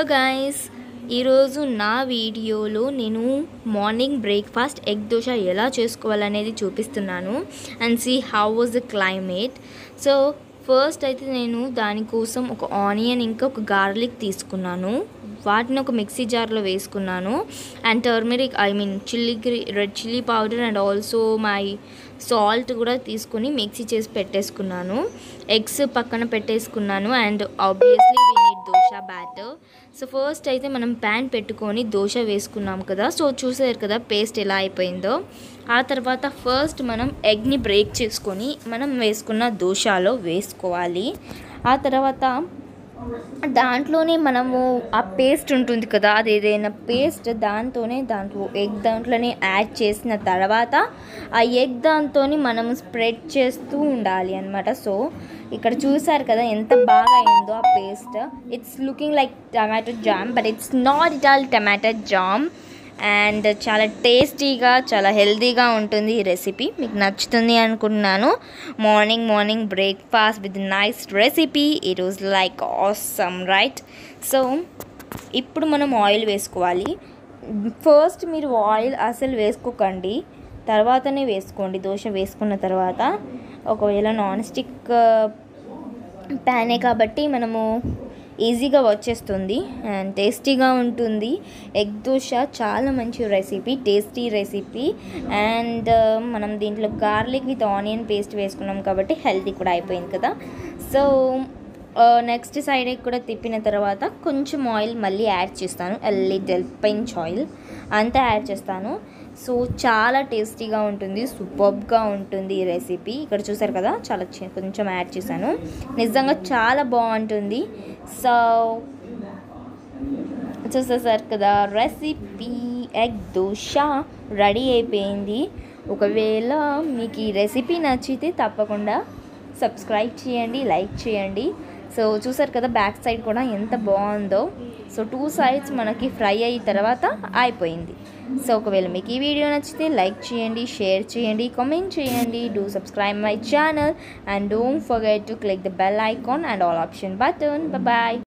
guys ఈరోజు నా వీడియోలో నేను మార్నింగ్ బ్రేక్ఫాస్ట్ ఎగ్ దోశ ఎలా చేసుకోవాలనేది చూపిస్తున్నాను and see how was the climate so first అయితే నేను దానికోసం ఒక ఆనియన్ ఇంకా ఒక గార్లిక్ తీసుకున్నాను వాటిని ఒక మిక్సీ జార్లో వేసుకున్నాను and turmeric I mean chilli red chilli powder and also my salt కూడా తీసుకుని మిక్సీ చేసి పెట్టేసుకున్నాను ఎగ్స్ పక్కన పెట్టేసుకున్నాను and obviously we need dosa batter so first అయితే మనం ప్యాన్ పెట్టుకొని దోశ వేసుకున్నాం కదా సో చూసారు కదా పేస్ట్ ఎలా అయిపోయిందో ఆ తర్వాత ఫస్ట్ మనం ఎగ్ని బ్రేక్ చేసుకొని మనం వేసుకున్న దోశలో వేసుకోవాలి ఆ తర్వాత దాంట్లోనే మనము ఆ పేస్ట్ ఉంటుంది కదా అది ఏదైనా పేస్ట్ దాంతోనే దాంట్లో ఎగ్ దాంట్లోనే యాడ్ చేసిన తర్వాత ఆ ఎగ్ దాంతోని మనము స్ప్రెడ్ చేస్తూ ఉండాలి అనమాట సో ఇక్కడ చూసారు కదా ఎంత బాగా అయిందో ఆ paste it's looking like tomato jam but it's not it all tomato jam and చాలా టేస్టీగా చాలా హెల్తీగా ఉంటుంది ఈ రెసిపీ మీకు నచ్చుతుంది అనుకుంటున్నాను morning morning breakfast with nice recipe it was like awesome right so ఇప్పుడు మనం ఆయిల్ వేసుకోవాలి ఫస్ట్ మీరు ఆయిల్ అసలు వేసుకోకండి తర్వాతనే వేసుకోండి దోశ వేసుకున్న తర్వాత ఒకవేళ నాన్ స్టిక్ ప్యానే కాబట్టి మనము ఈజీగా వచ్చేస్తుంది అండ్ టేస్టీగా ఉంటుంది ఎగ్ దోశ చాలా మంచి రెసిపీ టేస్టీ రెసిపీ అండ్ మనం దీంట్లో గార్లిక్ విత్ ఆనియన్ పేస్ట్ వేసుకున్నాం కాబట్టి హెల్తీ కూడా అయిపోయింది కదా సో నెక్స్ట్ సైడ్ కూడా తిప్పిన తర్వాత కొంచెం ఆయిల్ మళ్ళీ యాడ్ చేస్తాను లిటిల్ పెంచ్ ఆయిల్ అంతా యాడ్ చేస్తాను సో చాలా టేస్టీగా ఉంటుంది సూపర్గా ఉంటుంది ఈ రెసిపీ ఇక్కడ చూసారు కదా చాలా చి- కొంచెం యాడ్ చేశాను నిజంగా చాలా బాగుంటుంది సో చూసేసారు కదా రెసిపీ ఎగ్ దోశ రెడీ అయిపోయింది ఒకవేళ మీకు ఈ రెసిపీ నచ్చితే తప్పకుండా సబ్స్క్రైబ్ చేయండి లైక్ చేయండి సో చూసారు కదా బ్యాక్ సైడ్ కూడా ఎంత బాగుందో సో టూ సైడ్స్ మనకి ఫ్రై అయిన తర్వాత అయిపోయింది సో ఒకవేళ మీకు ఈ వీడియో నచ్చితే లైక్ చేయండి షేర్ చేయండి కామెంట్ చేయండి do subscribe my channel and don't forget to click the bell icon and all option button bye